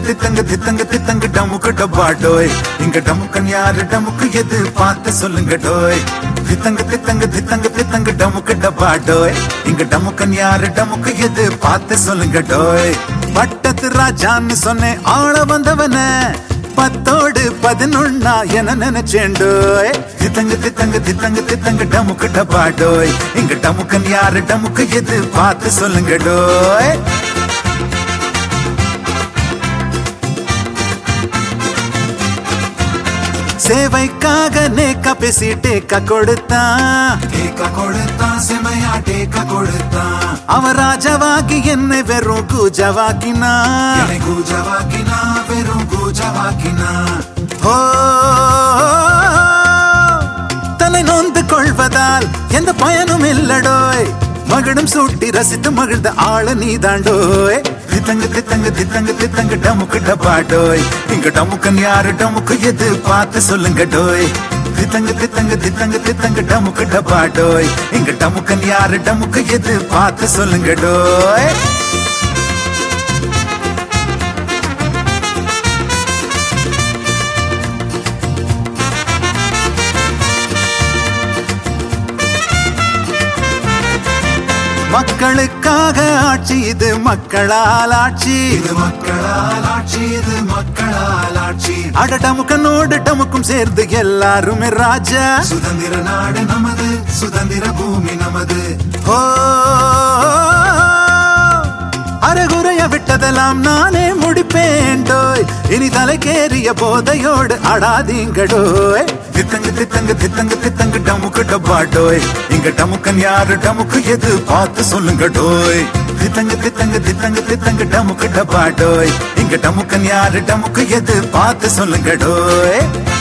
தித்தங்க தித்தங்க தித்தங்க டமுக்கு டப்பா டோய் இங்க டமுக்கன் யாரு டமுக்கு எது பார்த்து சொல்லுங்க டோய் தித்தங்க தித்தங்க தித்தங்க தித்தங்க டமுக்கு டப்பா டோய் இங்க டமுக்கன் யாரு டமுக்கு எது பார்த்து சொல்லுங்க டோய் பட்டத்து ராஜான்னு சொன்னேன் ஆள வந்தவன பத்தோடு பதினொன்னா என நினைச்சேண்டோய் தித்தங்க தித்தங்க தித்தங்க தித்தங்க டமுக்கு டப்பா டோய் இங்க டமுக்கன் யாரு டமுக்கு எது பார்த்து சொல்லுங்க டோய் சேவைக்காக நேக்கா பேசி டேக்கா கொடுத்தான் டேக்கா கொடுத்தான் செமையா டேக்கா கொடுத்தான் அவன் ராஜாவாக்கி என்னை வெறும் கூஜாவாக்கினா என்னை கூஜாவாக்கினா வெறும் கூஜாவாக்கினா ஓ தலை நொந்து கொள்வதால் எந்த பயனும் இல்லடோய் மகிழும் சூட்டி ரசித்து மகிழ்ந்த ஆள நீதாண்டோய் தித்தங்க தித்தங்க தித்தங்க தித்தங்க டமுக்கு டப்பாடோய் இங்க டமுக்கன் யாரு டமுக்கு எது பார்த்து சொல்லுங்க டோய் தித்தங்க தித்தங்க தித்தங்க தித்தங்க டமுக்கு டப்பாடோய் இங்க டமுக்கன் யாரு டமுக்கு எது பார்த்து சொல்லுங்க டோய் மக்களுக்காக ஆட்சி இது மக்களால் ஆட்சி இது மக்களால் ஆட்சி இது மக்களால் ஆட்சி அட டமுக்கனோடு டமுக்கும் சேர்ந்து எல்லாருமே ராஜா சுதந்திர நாடு நமது சுதந்திர பூமி நமது ஓ அறகுறைய விட்டதெல்லாம் நானே முடிப்பேண்டோய் இனி தலைக்கேறிய போதையோடு அடாதீங்கடோய் தித்தங்க தித்தங்க தித்தங்க தித்தங்க டமுக்கு டப்பாடோய் இங்க டமுக்கன் யாரு டமுக்கு எது பார்த்து சொல்லுங்க டோய் தித்தங்க தித்தங்க தித்தங்க தித்தங்க டமுக்கு டப்பாடோய் இங்க டமுக்கன் யாரு டமுக்கு எது பார்த்து சொல்லுங்க டோய்